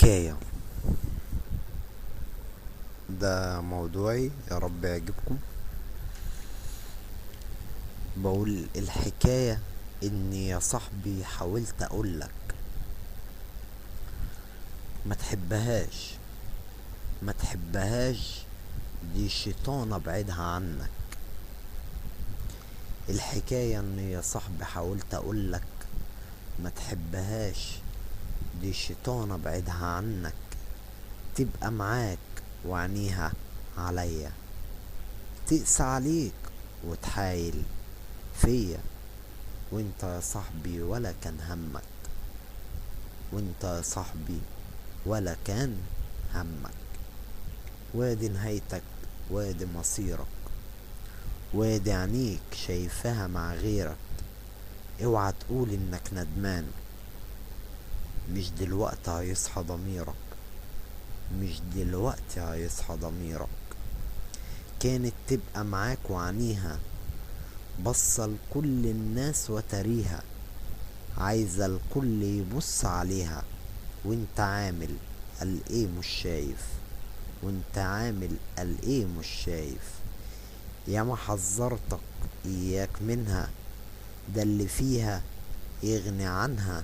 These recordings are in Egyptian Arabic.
الحكاية ده موضوعي يا رب يعجبكم بقول الحكاية اني يا صاحبي حاولت اقولك ما تحبهاش ما تحبهاش دي شيطانة بعيدها عنك الحكاية اني يا صاحبي حاولت اقولك ما تحبهاش دي شيطانة بعيدها عنك تبقى معاك وعينيها عليا تقسى عليك وتحايل فيا وانت يا صاحبي ولا كان همك وانت يا صاحبي ولا كان همك وادي نهايتك وادي مصيرك وادي عينيك شايفاها مع غيرك اوعى تقول انك ندمان مش دلوقتي هيصحى ضميرك مش دلوقتي هيصحى ضميرك كانت تبقى معاك وعنيها بصة لكل الناس وتريها عايزة الكل يبص عليها وانت عامل قال ايه مش شايف وانت عامل قال ايه مش شايف ياما حذرتك اياك منها ده اللي فيها يغني عنها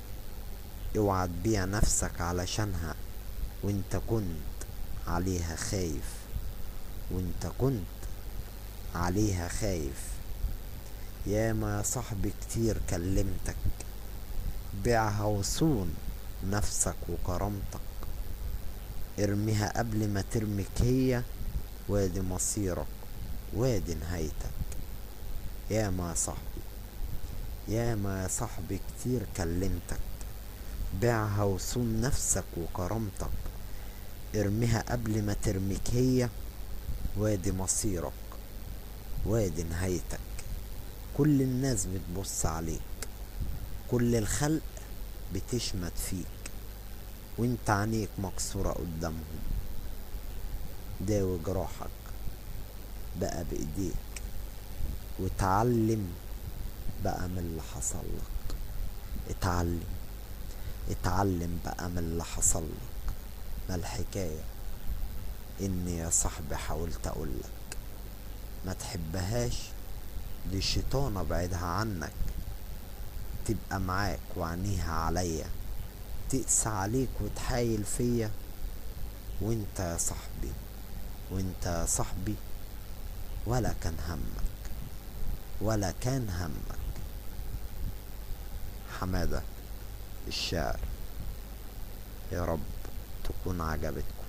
اوعى تبيع نفسك علشانها وانت كنت عليها خايف وانت كنت عليها خايف ياما يا صاحبي كتير كلمتك بيعها وصون نفسك وكرامتك ارميها قبل ما ترميك هي وادي مصيرك وادي نهايتك ياما يا صاحبي ياما يا صاحبي كتير كلمتك بيعها وصون نفسك وكرامتك ارميها قبل ما ترميك هي وادي مصيرك وادي نهايتك كل الناس بتبص عليك كل الخلق بتشمت فيك وانت عينيك مكسورة قدامهم داوي جراحك بقى بايديك واتعلم بقى من اللي حصل لك اتعلم اتعلم بقى من اللي حصل لك ما الحكاية اني يا صاحبي حاولت اقولك ما تحبهاش دي شيطانة بعيدها عنك تبقى معاك وعينيها عليا تقسى عليك وتحايل فيا وانت يا صاحبي وانت يا صاحبي ولا كان همك ولا كان همك حمادة الشعر يا رب تكون عجبتكم